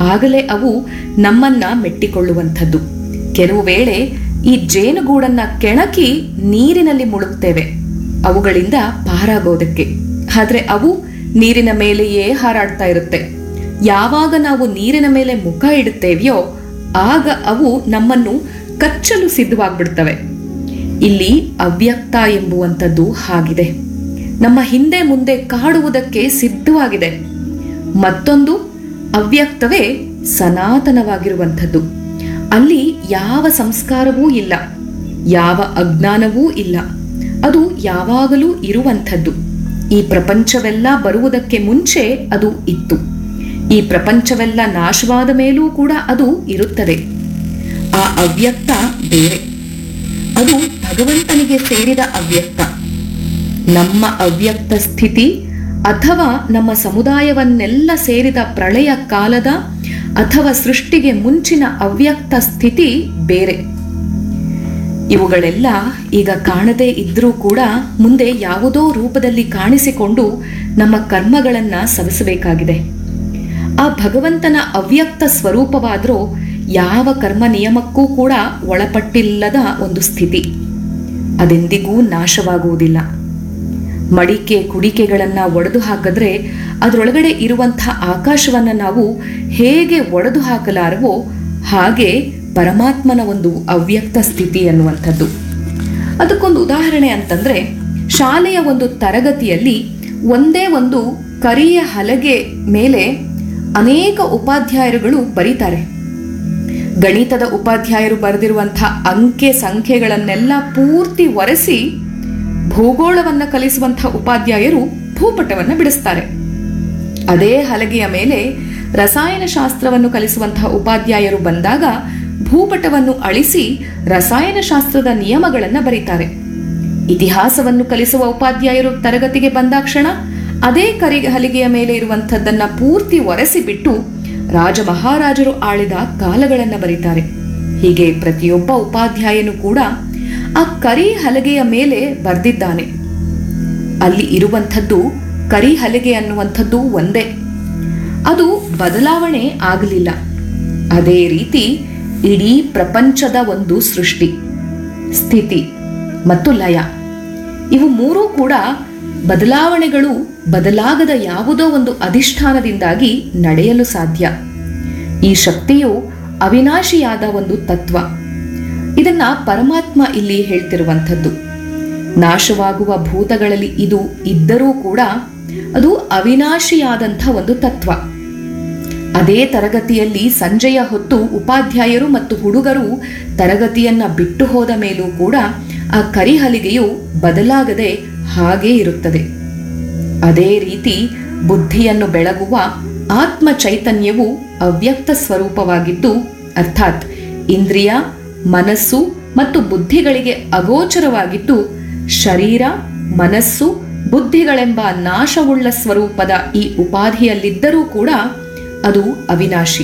ಆಗಲೇ ಅವು ನಮ್ಮನ್ನ ಮೆಟ್ಟಿಕೊಳ್ಳುವಂಥದ್ದು ಕೆಲವು ವೇಳೆ ಈ ಜೇನುಗೂಡನ್ನ ಕೆಣಕಿ ನೀರಿನಲ್ಲಿ ಮುಳುಗ್ತೇವೆ ಅವುಗಳಿಂದ ಪಾರಾಗೋದಕ್ಕೆ ಆದ್ರೆ ಅವು ನೀರಿನ ಮೇಲೆಯೇ ಹಾರಾಡ್ತಾ ಇರುತ್ತೆ ಯಾವಾಗ ನಾವು ನೀರಿನ ಮೇಲೆ ಮುಖ ಇಡುತ್ತೇವೆಯೋ ಆಗ ಅವು ನಮ್ಮನ್ನು ಕಚ್ಚಲು ಸಿದ್ಧವಾಗ್ಬಿಡ್ತವೆ ಇಲ್ಲಿ ಅವ್ಯಕ್ತ ಎಂಬುವಂಥದ್ದು ಹಾಗಿದೆ ನಮ್ಮ ಹಿಂದೆ ಮುಂದೆ ಕಾಡುವುದಕ್ಕೆ ಸಿದ್ಧವಾಗಿದೆ ಮತ್ತೊಂದು ಅವ್ಯಕ್ತವೇ ಸನಾತನವಾಗಿರುವಂಥದ್ದು ಅಲ್ಲಿ ಯಾವ ಸಂಸ್ಕಾರವೂ ಇಲ್ಲ ಯಾವ ಅಜ್ಞಾನವೂ ಇಲ್ಲ ಅದು ಯಾವಾಗಲೂ ಇರುವಂಥದ್ದು ಈ ಪ್ರಪಂಚವೆಲ್ಲ ಬರುವುದಕ್ಕೆ ಮುಂಚೆ ಅದು ಇತ್ತು ಈ ಪ್ರಪಂಚವೆಲ್ಲ ನಾಶವಾದ ಮೇಲೂ ಕೂಡ ಅದು ಇರುತ್ತದೆ ಆ ಅವ್ಯಕ್ತ ಬೇರೆ ಅದು ಭಗವಂತನಿಗೆ ಸೇರಿದ ಅವ್ಯಕ್ತ ನಮ್ಮ ಅವ್ಯಕ್ತ ಸ್ಥಿತಿ ಅಥವಾ ನಮ್ಮ ಸಮುದಾಯವನ್ನೆಲ್ಲ ಸೇರಿದ ಪ್ರಳಯ ಕಾಲದ ಅಥವಾ ಸೃಷ್ಟಿಗೆ ಮುಂಚಿನ ಅವ್ಯಕ್ತ ಸ್ಥಿತಿ ಬೇರೆ ಇವುಗಳೆಲ್ಲ ಈಗ ಕಾಣದೇ ಇದ್ರೂ ಕೂಡ ಮುಂದೆ ಯಾವುದೋ ರೂಪದಲ್ಲಿ ಕಾಣಿಸಿಕೊಂಡು ನಮ್ಮ ಕರ್ಮಗಳನ್ನ ಸವಿಸಬೇಕಾಗಿದೆ ಆ ಭಗವಂತನ ಅವ್ಯಕ್ತ ಸ್ವರೂಪವಾದರೂ ಯಾವ ಕರ್ಮ ನಿಯಮಕ್ಕೂ ಕೂಡ ಒಳಪಟ್ಟಿಲ್ಲದ ಒಂದು ಸ್ಥಿತಿ ಅದೆಂದಿಗೂ ನಾಶವಾಗುವುದಿಲ್ಲ ಮಡಿಕೆ ಕುಡಿಕೆಗಳನ್ನು ಒಡೆದು ಹಾಕಿದ್ರೆ ಅದರೊಳಗಡೆ ಇರುವಂತಹ ಆಕಾಶವನ್ನು ನಾವು ಹೇಗೆ ಒಡೆದು ಹಾಕಲಾರವೋ ಹಾಗೆ ಪರಮಾತ್ಮನ ಒಂದು ಅವ್ಯಕ್ತ ಸ್ಥಿತಿ ಅನ್ನುವಂಥದ್ದು ಅದಕ್ಕೊಂದು ಉದಾಹರಣೆ ಅಂತಂದ್ರೆ ಶಾಲೆಯ ಒಂದು ತರಗತಿಯಲ್ಲಿ ಒಂದೇ ಒಂದು ಕರಿಯ ಹಲಗೆ ಮೇಲೆ ಅನೇಕ ಉಪಾಧ್ಯಾಯರುಗಳು ಬರೀತಾರೆ ಗಣಿತದ ಉಪಾಧ್ಯಾಯರು ಬರೆದಿರುವಂತಹ ಅಂಕೆ ಸಂಖ್ಯೆಗಳನ್ನೆಲ್ಲ ಪೂರ್ತಿ ಒರೆಸಿ ಭೂಗೋಳವನ್ನ ಕಲಿಸುವಂತಹ ಉಪಾಧ್ಯಾಯರು ಭೂಪಟವನ್ನ ಬಿಡಿಸ್ತಾರೆ ಅದೇ ಹಲಗೆಯ ಮೇಲೆ ರಸಾಯನಶಾಸ್ತ್ರವನ್ನು ಕಲಿಸುವಂತಹ ಉಪಾಧ್ಯಾಯರು ಬಂದಾಗ ಭೂಪಟವನ್ನು ಅಳಿಸಿ ರಸಾಯನಶಾಸ್ತ್ರದ ನಿಯಮಗಳನ್ನ ಬರೀತಾರೆ ಇತಿಹಾಸವನ್ನು ಕಲಿಸುವ ಉಪಾಧ್ಯಾಯರು ತರಗತಿಗೆ ಬಂದಾಕ್ಷಣ ಅದೇ ಕರಿ ಹಲಿಗೆಯ ಮೇಲೆ ಇರುವಂಥದ್ದನ್ನ ಪೂರ್ತಿ ಒರೆಸಿಬಿಟ್ಟು ರಾಜ ಮಹಾರಾಜರು ಆಳಿದ ಕಾಲಗಳನ್ನ ಬರೀತಾರೆ ಹೀಗೆ ಪ್ರತಿಯೊಬ್ಬ ಉಪಾಧ್ಯಾಯನು ಕೂಡ ಆ ಕರಿ ಹಲಗೆಯ ಮೇಲೆ ಬರೆದಿದ್ದಾನೆ ಅಲ್ಲಿ ಇರುವಂಥದ್ದು ಕರಿ ಹಲಗೆ ಅನ್ನುವಂಥದ್ದು ಒಂದೇ ಅದು ಬದಲಾವಣೆ ಆಗಲಿಲ್ಲ ಅದೇ ರೀತಿ ಇಡೀ ಪ್ರಪಂಚದ ಒಂದು ಸೃಷ್ಟಿ ಸ್ಥಿತಿ ಮತ್ತು ಲಯ ಇವು ಮೂರೂ ಕೂಡ ಬದಲಾವಣೆಗಳು ಬದಲಾಗದ ಯಾವುದೋ ಒಂದು ಅಧಿಷ್ಠಾನದಿಂದಾಗಿ ನಡೆಯಲು ಸಾಧ್ಯ ಈ ಶಕ್ತಿಯು ಅವಿನಾಶಿಯಾದ ಒಂದು ತತ್ವ ಇದನ್ನ ಪರಮಾತ್ಮ ಇಲ್ಲಿ ಹೇಳ್ತಿರುವಂಥದ್ದು ನಾಶವಾಗುವ ಭೂತಗಳಲ್ಲಿ ಇದು ಇದ್ದರೂ ಕೂಡ ಅದು ಅವಿನಾಶಿಯಾದಂಥ ಒಂದು ತತ್ವ ಅದೇ ತರಗತಿಯಲ್ಲಿ ಸಂಜೆಯ ಹೊತ್ತು ಉಪಾಧ್ಯಾಯರು ಮತ್ತು ಹುಡುಗರು ತರಗತಿಯನ್ನ ಬಿಟ್ಟು ಹೋದ ಮೇಲೂ ಕೂಡ ಆ ಕರಿಹಲಿಗೆಯು ಬದಲಾಗದೆ ಹಾಗೇ ಇರುತ್ತದೆ ಅದೇ ರೀತಿ ಬುದ್ಧಿಯನ್ನು ಬೆಳಗುವ ಆತ್ಮ ಚೈತನ್ಯವು ಅವ್ಯಕ್ತ ಸ್ವರೂಪವಾಗಿದ್ದು ಅರ್ಥಾತ್ ಇಂದ್ರಿಯ ಮನಸ್ಸು ಮತ್ತು ಬುದ್ಧಿಗಳಿಗೆ ಅಗೋಚರವಾಗಿದ್ದು ಶರೀರ ಮನಸ್ಸು ಬುದ್ಧಿಗಳೆಂಬ ನಾಶವುಳ್ಳ ಸ್ವರೂಪದ ಈ ಉಪಾಧಿಯಲ್ಲಿದ್ದರೂ ಕೂಡ ಅದು ಅವಿನಾಶಿ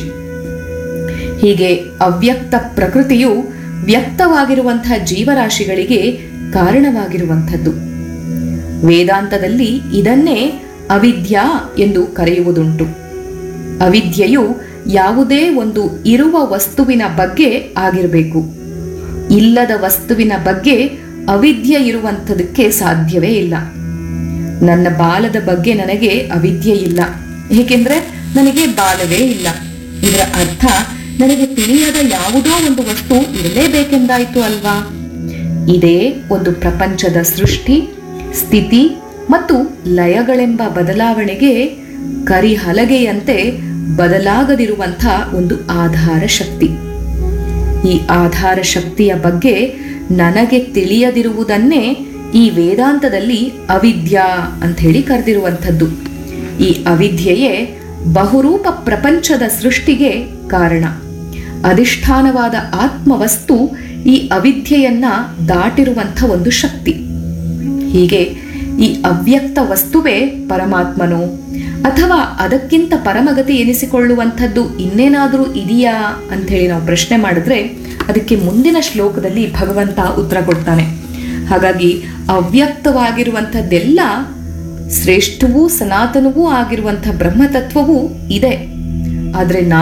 ಹೀಗೆ ಅವ್ಯಕ್ತ ಪ್ರಕೃತಿಯು ವ್ಯಕ್ತವಾಗಿರುವಂತಹ ಜೀವರಾಶಿಗಳಿಗೆ ಕಾರಣವಾಗಿರುವಂಥದ್ದು ವೇದಾಂತದಲ್ಲಿ ಇದನ್ನೇ ಅವಿದ್ಯಾ ಎಂದು ಕರೆಯುವುದುಂಟು ಅವಿದ್ಯೆಯು ಯಾವುದೇ ಒಂದು ಇರುವ ವಸ್ತುವಿನ ಬಗ್ಗೆ ಆಗಿರಬೇಕು ಇಲ್ಲದ ವಸ್ತುವಿನ ಬಗ್ಗೆ ಅವಿದ್ಯೆ ಇರುವಂಥದಕ್ಕೆ ಸಾಧ್ಯವೇ ಇಲ್ಲ ನನ್ನ ಬಾಲದ ಬಗ್ಗೆ ನನಗೆ ಅವಿದ್ಯೆ ಇಲ್ಲ ಏಕೆಂದ್ರೆ ನನಗೆ ಬಾಲವೇ ಇಲ್ಲ ಇದರ ಅರ್ಥ ನನಗೆ ತಿಳಿಯದ ಯಾವುದೋ ಒಂದು ವಸ್ತು ಇರಲೇಬೇಕೆಂದಾಯ್ತು ಅಲ್ವಾ ಇದೇ ಒಂದು ಪ್ರಪಂಚದ ಸೃಷ್ಟಿ ಸ್ಥಿತಿ ಮತ್ತು ಲಯಗಳೆಂಬ ಬದಲಾವಣೆಗೆ ಕರಿಹಲಗೆಯಂತೆ ಬದಲಾಗದಿರುವಂಥ ಒಂದು ಆಧಾರ ಶಕ್ತಿ ಈ ಆಧಾರ ಶಕ್ತಿಯ ಬಗ್ಗೆ ನನಗೆ ತಿಳಿಯದಿರುವುದನ್ನೇ ಈ ವೇದಾಂತದಲ್ಲಿ ಅವಿದ್ಯಾ ಅಂತ ಹೇಳಿ ಕರೆದಿರುವಂಥದ್ದು ಈ ಅವಿದ್ಯೆಯೇ ಬಹುರೂಪ ಪ್ರಪಂಚದ ಸೃಷ್ಟಿಗೆ ಕಾರಣ ಅಧಿಷ್ಠಾನವಾದ ಆತ್ಮವಸ್ತು ಈ ಅವಿದ್ಯೆಯನ್ನ ದಾಟಿರುವಂಥ ಒಂದು ಶಕ್ತಿ ಹೀಗೆ ಈ ಅವ್ಯಕ್ತ ವಸ್ತುವೇ ಪರಮಾತ್ಮನೋ ಅಥವಾ ಅದಕ್ಕಿಂತ ಪರಮಗತಿ ಎನಿಸಿಕೊಳ್ಳುವಂಥದ್ದು ಇನ್ನೇನಾದರೂ ಇದೆಯಾ ಅಂಥೇಳಿ ನಾವು ಪ್ರಶ್ನೆ ಮಾಡಿದ್ರೆ ಅದಕ್ಕೆ ಮುಂದಿನ ಶ್ಲೋಕದಲ್ಲಿ ಭಗವಂತ ಉತ್ತರ ಕೊಡ್ತಾನೆ ಹಾಗಾಗಿ ಅವ್ಯಕ್ತವಾಗಿರುವಂಥದ್ದೆಲ್ಲ ಶ್ರೇಷ್ಠವೂ ಸನಾತನವೂ ಆಗಿರುವಂಥ ಬ್ರಹ್ಮತತ್ವವೂ ಇದೆ ಆದರೆ